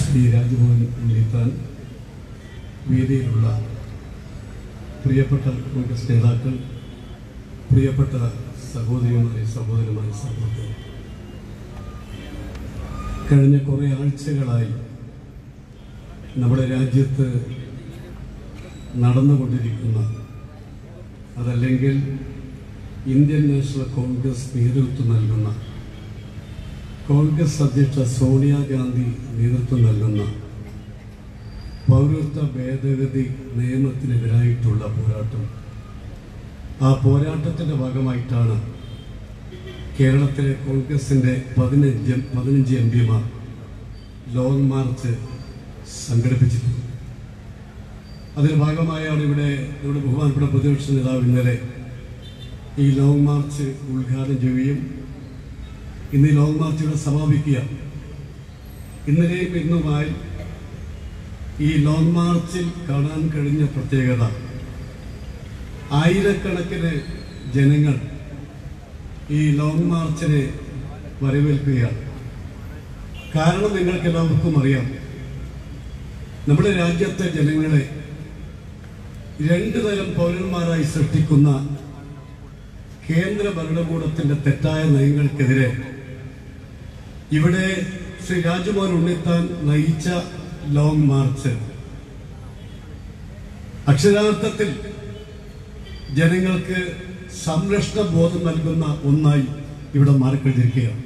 ശ്രീ രാജ്ഭവൻ ഉണ്ണിത്താൻ വേദിയിലുള്ള പ്രിയപ്പെട്ട കോൺഗ്രസ് നേതാക്കൾ പ്രിയപ്പെട്ട സഹോദരിമാരെ സഹോദരന്മാരെ സഹോദരൻ കഴിഞ്ഞ കുറേ ആഴ്ചകളായി നമ്മുടെ രാജ്യത്ത് നടന്നുകൊണ്ടിരിക്കുന്ന അതല്ലെങ്കിൽ ഇന്ത്യൻ നാഷണൽ കോൺഗ്രസ് നേതൃത്വം നൽകുന്ന കോൺഗ്രസ് അധ്യക്ഷ സോണിയാഗാന്ധി നേതൃത്വം നൽകുന്ന പൗരത്വ ഭേദഗതി നിയമത്തിനെതിരായിട്ടുള്ള പോരാട്ടം ആ പോരാട്ടത്തിൻ്റെ ഭാഗമായിട്ടാണ് കേരളത്തിലെ കോൺഗ്രസിൻ്റെ പതിനഞ്ച് പതിനഞ്ച് എം പിമാർ ലോങ് മാർച്ച് സംഘടിപ്പിച്ചിട്ടുള്ളത് അതിന്റെ ഭാഗമായാണ് ഇവിടെ നമ്മുടെ ബഹുമാനപ്പെട്ട പ്രതിപക്ഷ നേതാവ് ഇന്നലെ ഈ ലോങ് മാർച്ച് ഉദ്ഘാടനം ചെയ്യുകയും ഇന്ന് ഈ ലോങ് മാർച്ച് ഇവിടെ സമാപിക്കുക ഇന്നലെയും ഇന്നുമായി ഈ ലോങ് മാർച്ചിൽ കാണാൻ കഴിഞ്ഞ പ്രത്യേകത ആയിരക്കണക്കിന് ജനങ്ങൾ ഈ ലോങ് മാർച്ചിനെ വരവേൽക്കുകയാണ് കാരണം നിങ്ങൾക്ക് എല്ലാവർക്കും അറിയാം നമ്മുടെ രാജ്യത്തെ ജനങ്ങളെ രണ്ടു തരം പൗരന്മാരായി സൃഷ്ടിക്കുന്ന കേന്ദ്ര ഭരണകൂടത്തിന്റെ തെറ്റായ നയങ്ങൾക്കെതിരെ ഇവിടെ ശ്രീ രാജ്മോഹൻ ഉണ്ണിത്താൻ നയിച്ച ലോങ് മാർച്ച് അക്ഷരാർത്ഥത്തിൽ ജനങ്ങൾക്ക് സംരക്ഷണ ബോധം നൽകുന്ന ഒന്നായി ഇവിടെ മാറിക്കഴിഞ്ഞിരിക്കുകയാണ്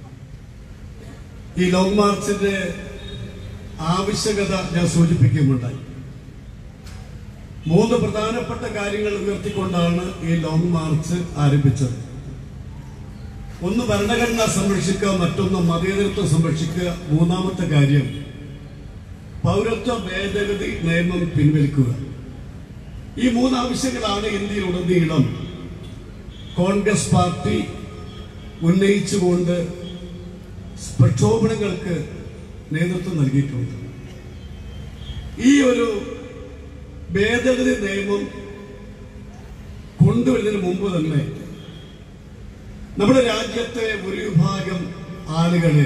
ഈ ലോങ് മാർച്ചിന്റെ ആവശ്യകത ഞാൻ സൂചിപ്പിക്കുകയുണ്ടായി മൂന്ന് പ്രധാനപ്പെട്ട കാര്യങ്ങൾ ഉയർത്തിക്കൊണ്ടാണ് ഈ ലോങ് മാർച്ച് ആരംഭിച്ചത് ഒന്ന് ഭരണഘടന സംരക്ഷിക്കുക മറ്റൊന്ന് മതേതരത്വം സംരക്ഷിക്കുക മൂന്നാമത്തെ കാര്യം പൗരത്വ ഭേദഗതി നിയമം പിൻവലിക്കുക ഈ മൂന്ന് ആവശ്യങ്ങളാണ് ഇന്ത്യയിലുടനീളം കോൺഗ്രസ് പാർട്ടി ഉന്നയിച്ചുകൊണ്ട് പ്രക്ഷോഭണങ്ങൾക്ക് നേതൃത്വം നൽകിയിട്ടുണ്ട് ഈ ഒരു ഭേദഗതി നിയമം കൊണ്ടുവരുന്നതിന് മുമ്പ് തന്നെ നമ്മുടെ രാജ്യത്തെ ഒരു വിഭാഗം ആളുകളെ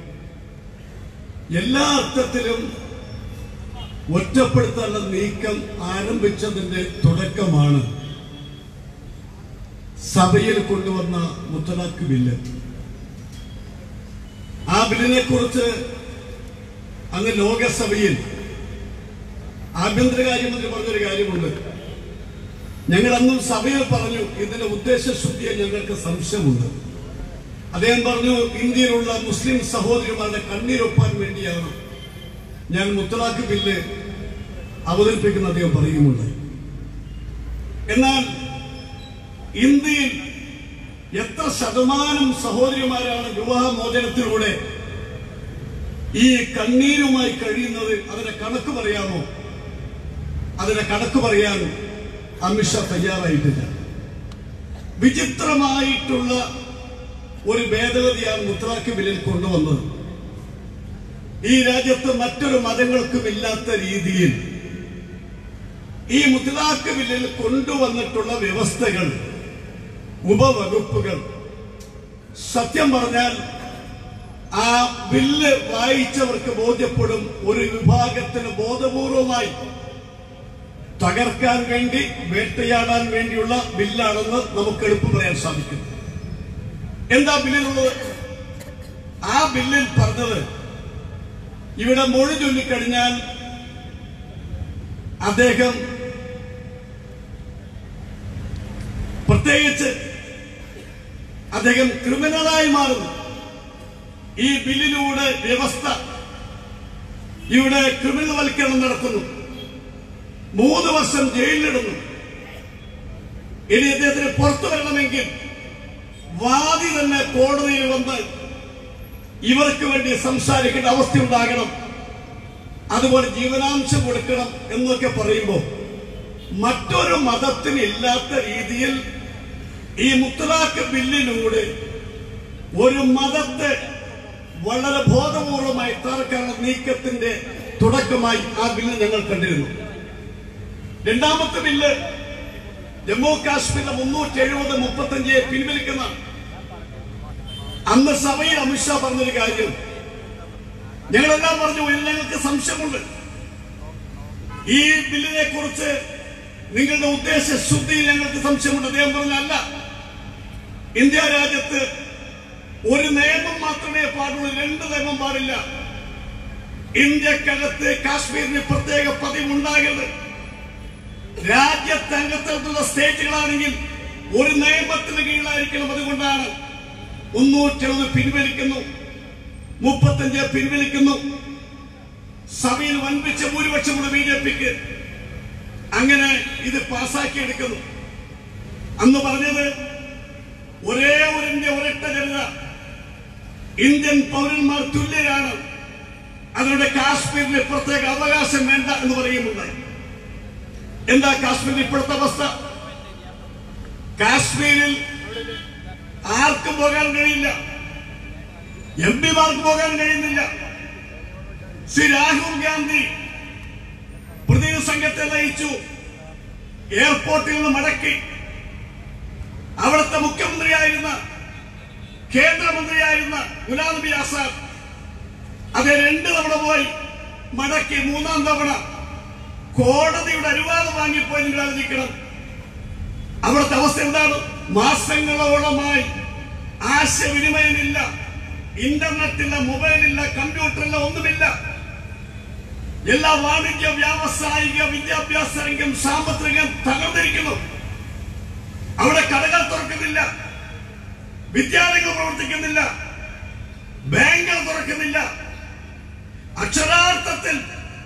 എല്ലാ അർത്ഥത്തിലും ഒറ്റപ്പെടുത്താനുള്ള നീക്കം ആരംഭിച്ചതിന്റെ തുടക്കമാണ് സഭയിൽ കൊണ്ടുവന്ന മുത്തലാഖ് ബില്ല് ആ ബില്ലിനെ കുറിച്ച് അങ്ങ് ലോകസഭയിൽ ആഭ്യന്തരകാര്യമന്ത്രി പറഞ്ഞൊരു കാര്യമുണ്ട് ഞങ്ങൾ അന്നും സഭയിൽ പറഞ്ഞു ഇതിന്റെ ഉദ്ദേശശുദ്ധിയെ ഞങ്ങൾക്ക് സംശയമുണ്ട് അദ്ദേഹം പറഞ്ഞു ഇന്ത്യയിലുള്ള മുസ്ലിം സഹോദരിമാരുടെ കണ്ണീരൊപ്പാൻ വേണ്ടിയാണ് ഞാൻ മുത്തലാഖ് ബില്ല് അവതരിപ്പിക്കുന്ന അദ്ദേഹം പറയുമുണ്ട് എന്നാൽ ഇന്ത്യയിൽ എത്ര ശതമാനം സഹോദരിമാരാണ് വിവാഹമോചനത്തിലൂടെ ഈ കണ്ണീരുമായി കഴിയുന്നത് അതിന്റെ കണക്ക് പറയാമോ അതിന്റെ കണക്ക് പറയാൻ അമിത്ഷാ തയ്യാറായിട്ടില്ല വിചിത്രമായിട്ടുള്ള ഒരു ഭേദഗതിയാണ് മുത്രാക്ക് ബില്ലിൽ കൊണ്ടുവന്നത് ഈ രാജ്യത്ത് മറ്റൊരു മതങ്ങൾക്കും ഇല്ലാത്ത രീതിയിൽ ഈ മുത്തലാഖ് ബില്ലിൽ കൊണ്ടുവന്നിട്ടുള്ള വ്യവസ്ഥകൾ ഉപവകുപ്പുകൾ സത്യം പറഞ്ഞാൽ ആ ബില്ല് വായിച്ചവർക്ക് ബോധ്യപ്പെടും ഒരു വിഭാഗത്തിന് ബോധപൂർവമായി തകർക്കാൻ വേണ്ടി വേട്ടയാടാൻ വേണ്ടിയുള്ള ബില്ലാണെന്ന് നമുക്ക് എളുപ്പം പറയാൻ സാധിക്കും എന്താ ബില്ലിലുള്ളത് ആ ബില്ലിൽ പറഞ്ഞത് ഇവിടെ മൊഴി ചൊല്ലിക്കഴിഞ്ഞാൽ അദ്ദേഹം പ്രത്യേകിച്ച് അദ്ദേഹം ക്രിമിനലായി മാറുന്നു ഈ ബില്ലിലൂടെ വ്യവസ്ഥ ഇവിടെ ക്രിമിനൽവൽക്കരണം നടത്തുന്നു മൂന്ന് വർഷം ജയിലിലിടുന്നു ഇനി അദ്ദേഹത്തിന് പുറത്തു വരണമെങ്കിൽ വാദി തന്നെ കോടതിയിൽ വന്ന് ഇവർക്ക് വേണ്ടി സംസാരിക്കേണ്ട അവസ്ഥ ഉണ്ടാകണം അതുപോലെ ജീവനാംശം കൊടുക്കണം എന്നൊക്കെ പറയുമ്പോൾ മറ്റൊരു മതത്തിന് ഇല്ലാത്ത രീതിയിൽ ഈ മുത്തലാഖ് ബില്ലിലൂടെ ഒരു മതത്തെ വളരെ ബോധപൂർവമായി തകർക്കാനുള്ള നീക്കത്തിന്റെ തുടക്കമായി ആ ബില്ല് ഞങ്ങൾ കണ്ടിരുന്നു രണ്ടാമത്തെ ബില്ല് ജമ്മു കാശ്മീരിലെ മുന്നൂറ്റി എഴുപത് മുപ്പത്തഞ്ച് പിൻവലിക്കുന്ന അന്ന് സഭയിൽ അമിത്ഷാ പറഞ്ഞൊരു കാര്യം ഞങ്ങളെല്ലാം പറഞ്ഞു ഇതിൽ ഞങ്ങൾക്ക് സംശയമുണ്ട് ഈ ബില്ലിനെ കുറിച്ച് നിങ്ങളുടെ ഉദ്ദേശ ശുദ്ധിയിൽ ഞങ്ങൾക്ക് സംശയമുണ്ട് അദ്ദേഹം പറഞ്ഞല്ല ഇന്ത്യ രാജ്യത്ത് ഒരു നിയമം മാത്രമേ പാടുള്ളൂ രണ്ട് നിയമം പാടില്ല ഇന്ത്യക്കകത്ത് കാശ്മീരിന് പ്രത്യേക പതിവുണ്ടാകരുത് രാജ്യത്തംഗത്തുള്ള സ്റ്റേറ്റുകളാണെങ്കിൽ ഒരു നിയമത്തിന് കീഴിലായിരിക്കണം അതുകൊണ്ടാണ് മുന്നൂറ്റൊന്ന് പിൻവലിക്കുന്നു മുപ്പത്തഞ്ച് പിൻവലിക്കുന്നു സഭയിൽ വൻപിച്ച ഭൂരിപക്ഷമുള്ള ബി ജെ പിക്ക് അങ്ങനെ ഇത് പാസാക്കി എടുക്കുന്നു അന്ന് പറഞ്ഞത് ഒരേ ഒരു ഇന്ത്യ ഒരൊറ്റ ജനത ഇന്ത്യൻ പൗരന്മാർ തുല്യരാണ് അതിലൂടെ കാശ്മീരിന് പ്രത്യേക അവകാശം വേണ്ട എന്ന് പറയുന്നുണ്ടായി എന്താ കാശ്മീരിൽ ഇപ്പോഴത്തെ അവസ്ഥ കാശ്മീരിൽ ആർക്കും പോകാൻ കഴിയില്ല എം പിമാർക്ക് പോകാൻ കഴിയുന്നില്ല ശ്രീ രാഹുൽ ഗാന്ധി പ്രതിനിധി സംഘത്തെ നയിച്ചു എയർപോർട്ടിൽ നിന്ന് മടക്കി അവിടുത്തെ മുഖ്യമന്ത്രിയായിരുന്ന കേന്ദ്രമന്ത്രിയായിരുന്ന ഗുലാം നബി ആസാദ് അത് രണ്ട് തവണ പോയി മടക്കി മൂന്നാം തവണ കോടതിയുടെ അനുവാദം വാങ്ങിപ്പോയി നിങ്ങൾ ആലോചിക്കണം അവിടുത്തെ അവസ്ഥ എന്താണ് മാസങ്ങളോളമായി ആശയവിനിമയമില്ല ഇന്റർനെറ്റില്ല മൊബൈലില്ല കമ്പ്യൂട്ടറില്ല ഒന്നുമില്ല എല്ലാ വാണിജ്യ വ്യാവസായിക വിദ്യാഭ്യാസ രംഗം സാമ്പത്തിക രംഗം തകർന്നിരിക്കുന്നു അവിടെ കടകൾ തുറക്കുന്നില്ല വിദ്യാലയങ്ങൾ പ്രവർത്തിക്കുന്നില്ല ബാങ്കുകൾ തുറക്കുന്നില്ല അക്ഷരാർത്ഥത്തിൽ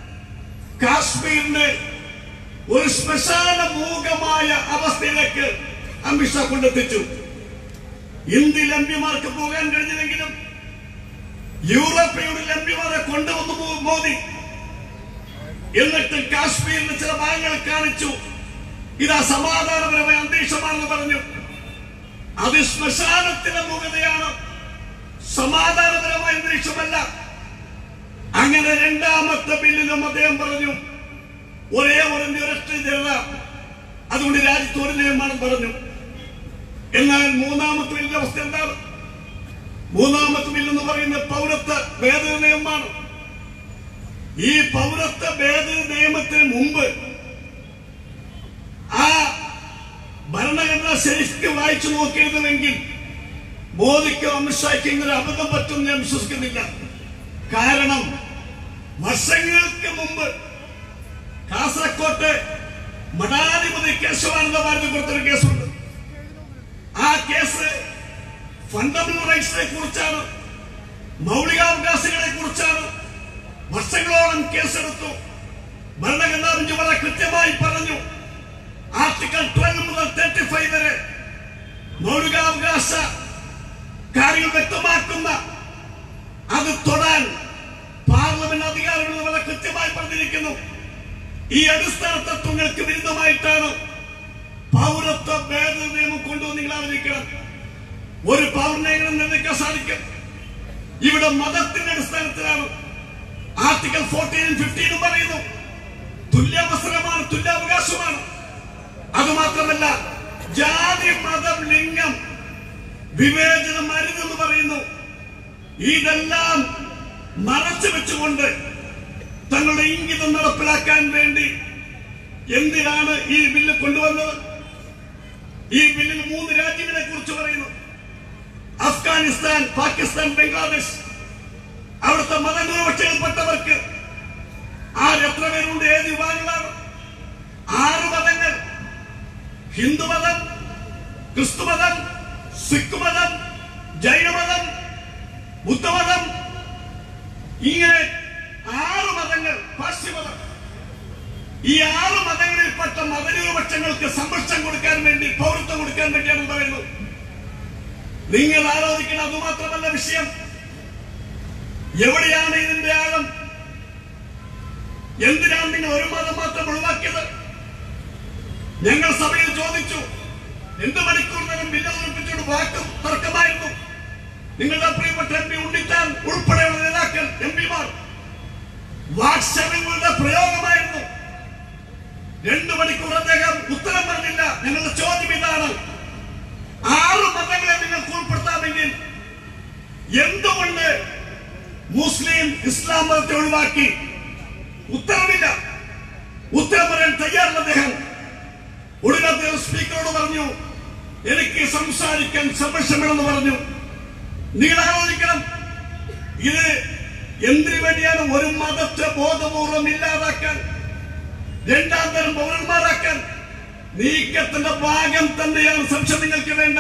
കാശ്മീരിന് ഒരു ശ്മശാന മൂകമായ അവസ്ഥയിലേക്ക് അമിത്ഷാ കൊണ്ടെത്തിച്ചു ഇന്ത്യയിൽ എം പിമാർക്ക് പോകാൻ കഴിഞ്ഞില്ലെങ്കിലും യൂറോപ്യയുടെ എം പിമാരെ കൊണ്ടുവന്നു മോ- മോദി എന്നിട്ട് കാശ്മീരിന് ചില ഭാഗങ്ങൾ കാണിച്ചു ഇതാ സമാധാനപരമായ അന്തരീക്ഷമാണെന്ന് പറഞ്ഞു അത് ശ്മശാനത്തിന്റെ മുഖതയാണ് സമാധാനപരമായ അന്തരീക്ഷമല്ല അങ്ങനെ രണ്ടാമത്തെ ബില്ലിലും അദ്ദേഹം പറഞ്ഞു ഒരേ ഒരു ഒരൊറ്റ ജനത അതുകൊണ്ട് രാജ്യത്ത് ഒരു നിയമമാണ് പറഞ്ഞു എന്നാൽ മൂന്നാമത്തെ ബില്ലിന്റെ അവസ്ഥ എന്താണ് മൂന്നാമത്തെ ബില്ലെന്ന് പറയുന്ന പൗരത്വ ഭേദഗതി നിയമമാണ് ഈ പൗരത്വ ഭേദഗതി നിയമത്തിന് മുമ്പ് ആ ഭരണഘടന ശരിക്കും വായിച്ചു നോക്കിയിരുന്നുവെങ്കിൽ മോദിക്ക് അമിത്ഷായ്ക്ക് ഇങ്ങനെ അബദ്ധം പറ്റും ഞാൻ വിശ്വസിക്കുന്നില്ല കാരണം വർഷങ്ങൾക്ക് മുമ്പ് കാസർകോട്ട് മഠാധിപതി കേശവാനന്ദ ഭാരതി കൊടുത്തൊരു കേസുണ്ട് ആ കേസ് ഫണ്ടമെന്റൽ റൈറ്റ്സിനെ കുറിച്ചാണ് മൗലികാവകാശങ്ങളെ കുറിച്ചാണ് വർഷങ്ങളോളം കേസെടുത്തു ഭരണഘടനാ ബെഞ്ച് വളരെ കൃത്യമായി പറഞ്ഞു ആർട്ടിക്കിൾ ട്വൽവ് മുതൽ തേർട്ടി ഫൈവ് വരെ മൗലികാവകാശ കാര്യങ്ങൾ വ്യക്തമാക്കുന്ന അത് തൊടാൻ പാർലമെന്റ് അധികാരങ്ങൾ വളരെ കൃത്യമായി പറഞ്ഞിരിക്കുന്നു ഈ അടിസ്ഥാന തത്വങ്ങൾക്ക് വിരുദ്ധമായിട്ടാണ് പൗരത്വ ഭേദഗതി നിയമം കൊണ്ടുവന്ന് നിങ്ങൾ ആലോചിക്കണം ഒരു പൗരനെ എങ്ങനെ നിർണ്ണയിക്കാൻ സാധിക്കും ഇവിടെ മതത്തിന്റെ അടിസ്ഥാനത്തിലാണ് ആർട്ടിക്കൽ ഫോർട്ടീനും ഫിഫ്റ്റീനും പറയുന്നു തുല്യാവസരമാണ് തുല്യാവകാശമാണ് അതുമാത്രമല്ല ജാതി മതം ലിംഗം വിവേചനം അരുതെന്ന് പറയുന്നു ഇതെല്ലാം മറച്ചു വെച്ചുകൊണ്ട് തങ്ങളുടെ ഇംഗിതം നടപ്പിലാക്കാൻ വേണ്ടി എന്തിനാണ് ഈ ബില്ല് കൊണ്ടുവന്നത് ഈ ബില്ലിൽ മൂന്ന് രാജ്യങ്ങളെ കുറിച്ച് പറയുന്നു അഫ്ഗാനിസ്ഥാൻ പാകിസ്ഥാൻ ബംഗ്ലാദേശ് അവിടുത്തെ മതന്യൂനപക്ഷങ്ങളിൽപ്പെട്ടവർക്ക് ആര് എത്ര പേരുണ്ട് ഏത് വിഭാഗങ്ങളാണ് ആറ് മതങ്ങൾ ഹിന്ദുമതം ക്രിസ്തുമതം സിഖ് മതം ജൈനമതം ബുദ്ധമതം ഇങ്ങനെ ആറ് മതങ്ങൾ പാർശ്വമതം ഈ ആറ് മതങ്ങളിൽപ്പെട്ട മതന്യൂനപക്ഷങ്ങൾക്ക് സംരക്ഷണം കൊടുക്കാൻ വേണ്ടി പൗരത്വം കൊടുക്കാൻ വേണ്ടിയാണ് പറയുന്നത് നിങ്ങൾ ആലോചിക്കണം അതുമാത്രമല്ല വിഷയം എവിടെയാണ് ഇതിന്റെ ആഴം എന്തിനാണ് നിങ്ങൾ ഒരു മതം മാത്രം ഒഴിവാക്കിയത് ഞങ്ങൾ സഭയിൽ ചോദിച്ചു എന്ത് മണിക്കൂർ നേരം ബില്ല് അവതരിപ്പിച്ചുകൊണ്ട് വാക്കും തർക്കമായിരുന്നു നിങ്ങളുടെ പ്രിയപ്പെട്ട എം പി ഉണ്ണിത്താൻ ഉൾപ്പെടെയുള്ള നേതാക്കൾ എം പിമാർ വാക്ശരങ്ങളുടെ പ്രയോഗമായിരുന്നു രണ്ടു മണിക്കൂർ അദ്ദേഹം ഉത്തരം പറഞ്ഞില്ല ഞങ്ങളുടെ ചോദ്യം ഇതാണ് ആറ് മതങ്ങളെ നിങ്ങൾക്ക് ഉൾപ്പെടുത്താമെങ്കിൽ എന്തുകൊണ്ട് മുസ്ലിം ഇസ്ലാം മതത്തെ ഒഴിവാക്കി ഉത്തരവില്ല ഉത്തരം പറയാൻ തയ്യാറുള്ള അദ്ദേഹം ഒടുവിൽ അദ്ദേഹം സ്പീക്കറോട് പറഞ്ഞു എനിക്ക് സംസാരിക്കാൻ സംരക്ഷണമെന്ന് പറഞ്ഞു നിങ്ങൾ ആലോചിക്കണം ഇത് എന്തിനു വേണ്ടിയാണ് ഒരു മതത്തെ ബോധപൂർവം ഇല്ലാതാക്കാൻ രണ്ടാം തരം പൗരന്മാരാക്കാൻ നീക്കത്തിന്റെ ഭാഗം തന്നെയാണ് സംശയം നിങ്ങൾക്ക് വേണ്ട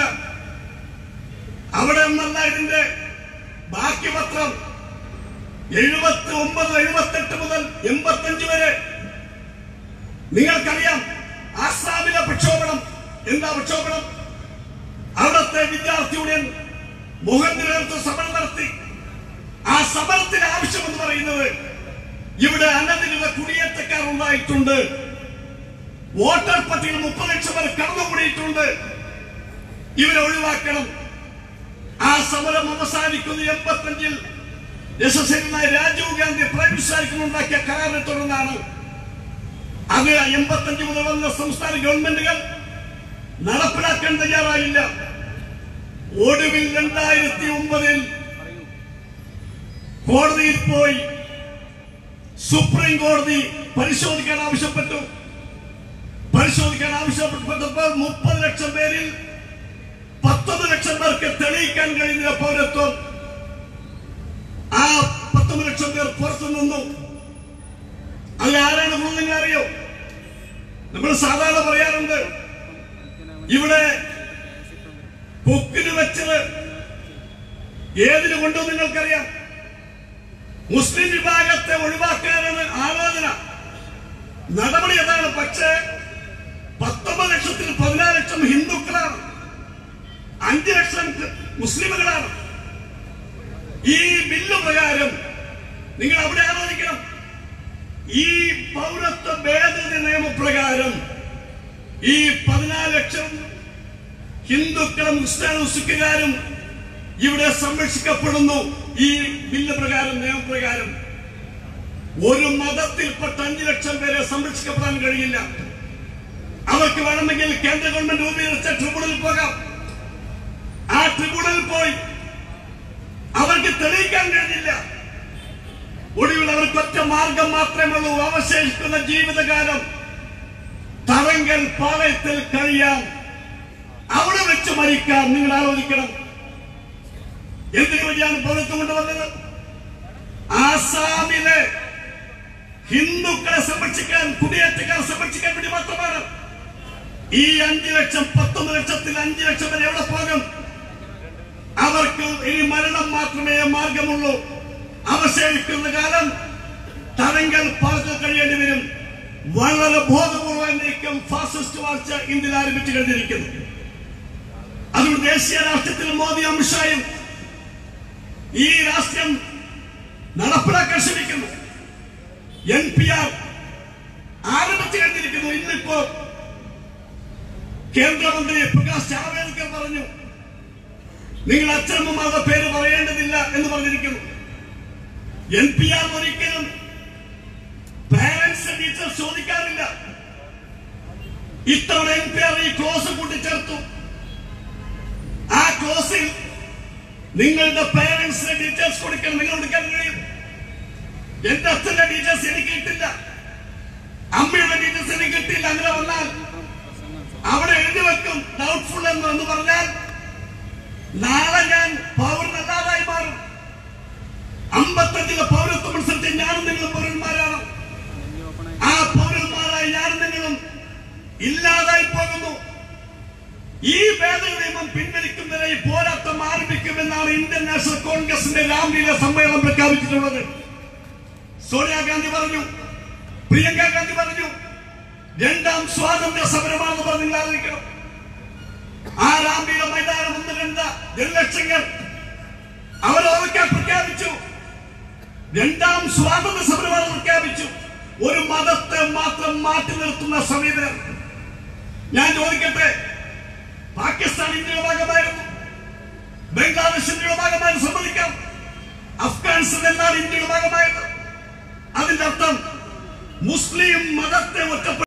അവിടെ നിന്നല്ല ഇതിന്റെ ബാക്കി പത്രം എഴുപത്തി ഒമ്പത് എഴുപത്തെട്ട് മുതൽ എൺപത്തഞ്ച് വരെ നിങ്ങൾക്കറിയാം ആസാമിലെ പ്രക്ഷോഭണം എന്താ പ്രക്ഷോഭണം അവിടുത്തെ വിദ്യാർത്ഥി യൂണിയൻ മോഹൻലാൽ സമരം നടത്തി ആ സമരത്തിന് ആവശ്യമെന്ന് പറയുന്നത് ഇവിടെ അനധികൃത കുടിയേറ്റക്കാർ ഉണ്ടായിട്ടുണ്ട് വോട്ടർ പട്ടികയിൽ മുപ്പത് ലക്ഷം പേർ കടന്നുകൂടിയിട്ടുണ്ട് ഇവരെ ഒഴിവാക്കണം ആ സമരം അവസാനിക്കുന്ന എൺപത്തഞ്ചിൽ യശസ്വരനായ രാജീവ് ഗാന്ധി പ്രൈം മിനിസ്റ്റർ ഉണ്ടാക്കിയ കരാറിനെ തുടർന്നാണ് അത് എൺപത്തഞ്ച് മുതൽ വന്ന സംസ്ഥാന ഗവൺമെന്റുകൾ നടപ്പിലാക്കാൻ തയ്യാറായില്ല ഒടുവിൽ രണ്ടായിരത്തി ഒമ്പതിൽ കോടതിയിൽ പോയി സുപ്രീം കോടതി പരിശോധിക്കാൻ ആവശ്യപ്പെട്ടു പരിശോധിക്കാൻ ആവശ്യപ്പെട്ടപ്പോൾ മുപ്പത് ലക്ഷം പേരിൽ പത്തൊമ്പത് ലക്ഷം പേർക്ക് തെളിയിക്കാൻ കഴിയുന്ന പൗരത്വം ആ പത്തൊമ്പത് ലക്ഷം പേർ പുറത്തു നിന്നു അത് ആരാണ് നിങ്ങൾ അറിയോ നമ്മൾ സാധാരണ പറയാറുണ്ട് ഇവിടെ കൊക്കിന് വെച്ചത് ഏതിന് കൊണ്ടു നിങ്ങൾക്കറിയാം മുസ്ലിം വിഭാഗത്തെ ഒഴിവാക്കാനാണ് ആലോചന നടപടി അതാണ് പക്ഷേ പത്തൊമ്പത് ലക്ഷത്തിൽ പതിനാറ് ലക്ഷം ഹിന്ദുക്കളാണ് അഞ്ച് ലക്ഷം മുസ്ലിമുകളാണ് ഈ ബില്ല് പ്രകാരം നിങ്ങൾ അവിടെ ആലോചിക്കണം ഈ പൗരത്വ ഭേദഗതി നിയമപ്രകാരം ഈ പതിനാല് ലക്ഷം ഹിന്ദുക്കളും മുസ്ലിംസുകാരും ഇവിടെ സംരക്ഷിക്കപ്പെടുന്നു ഈ ബില്ല് പ്രകാരം നിയമപ്രകാരം ഒരു മതത്തിൽപ്പെട്ട അഞ്ചു ലക്ഷം പേരെ സംരക്ഷിക്കപ്പെടാൻ കഴിയില്ല അവർക്ക് വേണമെങ്കിൽ കേന്ദ്ര ഗവൺമെന്റ് രൂപീകരിച്ച ട്രിബ്യൂണലിൽ പോകാം ആ ട്രിബ്യൂണലിൽ പോയി അവർക്ക് തെളിയിക്കാൻ കഴിഞ്ഞില്ല ഒടുവിൽ അവർക്ക് ഒറ്റ മാർഗം മാത്രമേ ഉള്ളൂ അവശേഷിക്കുന്ന ജീവിതകാലം തറങ്കൽ പാളയത്തിൽ കഴിയാം അവിടെ വെച്ച് മരിക്കാം നിങ്ങൾ ആലോചിക്കണം എന്തിനു വേണ്ടിയാണ് പൗരത്വം കൊണ്ടുവന്നത് ആസാമിലെ ഹിന്ദുക്കളെ സംരക്ഷിക്കാൻ കുടിയേറ്റക്കാരെ സംരക്ഷിക്കാൻ വേണ്ടി മാത്രമാണ് ഈ അഞ്ചു ലക്ഷം പത്തൊമ്പത് ലക്ഷത്തിൽ അഞ്ചു ലക്ഷം വരെ എവിടെ പോകും അവർക്ക് ഇനി മരണം മാത്രമേ മാർഗമുള്ളൂ അവശേഷിക്കുന്ന കാലം തരങ്കൽ പാർക്കിൽ കഴിയേണ്ടി വരും വളരെ ബോധപൂർവ്വം നീക്കം ഫാസിസ്റ്റ് വാഴ്ച ഇന്ത്യയിൽ ആരംഭിച്ചു കഴിഞ്ഞിരിക്കുന്നു അതുകൊണ്ട് ദേശീയ രാഷ്ട്രീയത്തിൽ മോദി അമിത്ഷായും ഈ രാഷ്ട്രീയം നടപ്പിലാക്കാൻ ശ്രമിക്കുന്നു എൻ പി ആർ ആരംഭിച്ചു കഴിഞ്ഞിരിക്കുന്നു ഇന്നിപ്പോ കേന്ദ്രമന്ത്രി പ്രകാശ് ജാവ്ദേക്കർ പറഞ്ഞു നിങ്ങൾ അച്ഛനമ്മമാരുടെ പേര് പറയേണ്ടതില്ല എന്ന് പറഞ്ഞിരിക്കുന്നു എൻ പി ആർ ഒരിക്കലും പാരന്റ്സ് ടീച്ചർ ചോദിക്കാറില്ല ഇത്തവണ എൻ പി ആർ ഈ ക്ലോസ് കൂട്ടിച്ചേർത്തു ആ ക്ലോസിൽ നിങ്ങളുടെ പേരൻസിന്റെ ഡീറ്റെയിൽസ് കൊടുക്കാൻ നിങ്ങൾ കൊടുക്കാൻ കഴിയും എന്റെ അച്ഛന്റെ ഡീറ്റെയിൽസ് എനിക്ക് കിട്ടില്ല അമ്മയുടെ ഡീറ്റെയിൽസ് എനിക്ക് കിട്ടില്ല അങ്ങനെ വന്നാൽ അവിടെ എഴുതി വെക്കും ഡൗട്ട്ഫുൾ എന്ന് എന്ന് പറഞ്ഞാൽ നാളെ ഞാൻ പൗരനല്ലാതായി മാറും അമ്പത്തഞ്ചിലെ പൗരത്വം അനുസരിച്ച് ഞാനും നിങ്ങളും പൗരന്മാരാണ് ആ പൗരന്മാരായി ഞാനും നിങ്ങളും ഇല്ലാതായി പോകുന്നു ഈ ഭേദഗതി നിയമം പിൻവലിക്കുന്നതിനെ ഈ പോരാട്ടം ആരംഭിക്കുമെന്നാണ് ഇന്ത്യൻ നാഷണൽ കോൺഗ്രസിന്റെ രാംലീല സമ്മേളനം പ്രഖ്യാപിച്ചിട്ടുള്ളത് സോണിയാഗാന്ധി പറഞ്ഞു പ്രിയങ്ക ഗാന്ധി പറഞ്ഞു രണ്ടാം സ്വാതന്ത്ര്യ സമരമാണെന്ന് പറഞ്ഞ് നിങ്ങൾ ആലോചിക്കണം ആ രാംലീല മൈതാനം ഒന്ന് കണ്ട ജനലക്ഷങ്ങൾ അവരൊക്കെ പ്രഖ്യാപിച്ചു രണ്ടാം സ്വാതന്ത്ര്യ സമരമാണെന്ന് പ്രഖ്യാപിച്ചു ഒരു മതത്തെ മാത്രം മാറ്റി നിർത്തുന്ന സമീപനം ഞാൻ ചോദിക്കട്ടെ പാകിസ്ഥാൻ ഇന്ത്യയുടെ ഭാഗമായിരുന്നു ബംഗ്ലാദേശ് ഇന്ത്യയുടെ ഭാഗമായിരുന്നു സമ്മതിക്കാം അഫ്ഗാനിസ്ഥാൻ എന്നാണ് ഇന്ത്യയുടെ ഭാഗമായത് അതിന്റെ അർത്ഥം മുസ്ലിം മതത്തെ ഒറ്റപ്പെടുത്തി